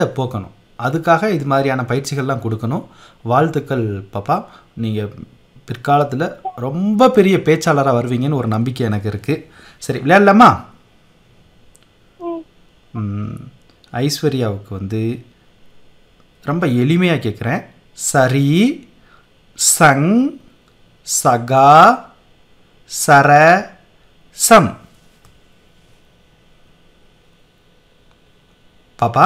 போக்கணும் அதுக்காக இது மாதிரியான பயிற்சிகள்லாம் கொடுக்கணும் வாழ்த்துக்கள் பாப்பா நீங்கள் பிற்காலத்தில் ரொம்ப பெரிய பேச்சாளராக வருவீங்கன்னு ஒரு நம்பிக்கை எனக்கு இருக்குது சரி விளையாடலாமா ம், ஐஸ்வர்யாவுக்கு வந்து ரொம்ப எளிமையாக கேட்குறேன் சரி சங் சகா சர சம் பாப்பா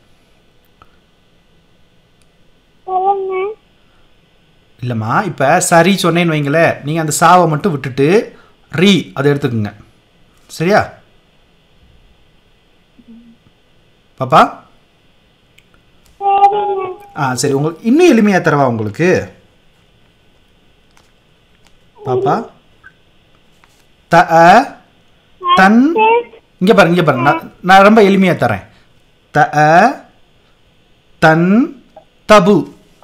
சொல்லுங்க இல்லைம்மா இப்போ சரி சொன்னேன்னு வைங்களேன் நீங்கள் அந்த சாவை மட்டும் விட்டுட்டு ரீ அதை எடுத்துக்கோங்க சரியா பாப்பா சரிங்க ஆ சரி உங்களுக்கு இன்னும் எளிமையாக தரவா உங்களுக்கு பாப்பா த அ, தன் இங்கே பாருங்க இங்கே பாருங்க நான் நான் ரொம்ப எளிமையாக தரேன் த அ, தன் தபு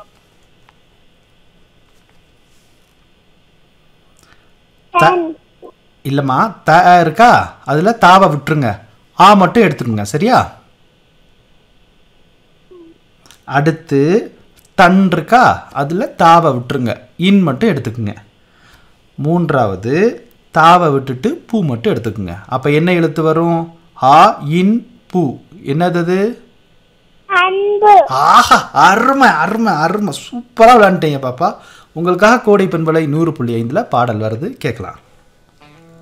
த தன் இல்லைம்மா த அ இருக்கா அதில் தாவை விட்டுருங்க ஆ மட்டும் எடுத்துக்கோங்க சரியா அடுத்து தன் இருக்கா அதில் தாவை விட்டுருங்க இன் மட்டும் எடுத்துக்குங்க மூன்றாவது தாவை விட்டுட்டு பூ மட்டும் எடுத்துக்குங்க அப்போ என்ன எழுத்து வரும் ஆ இன் பூ என்னது அது? அன்பு ஆஹா அருமை அருமை அருமை சூப்பராக விளையாண்டுட்டீங்க பாப்பா உங்களுக்காக கோடை பண்பலை நூறு புள்ளி ஐந்தில் பாடல் வருது கேட்கலாம்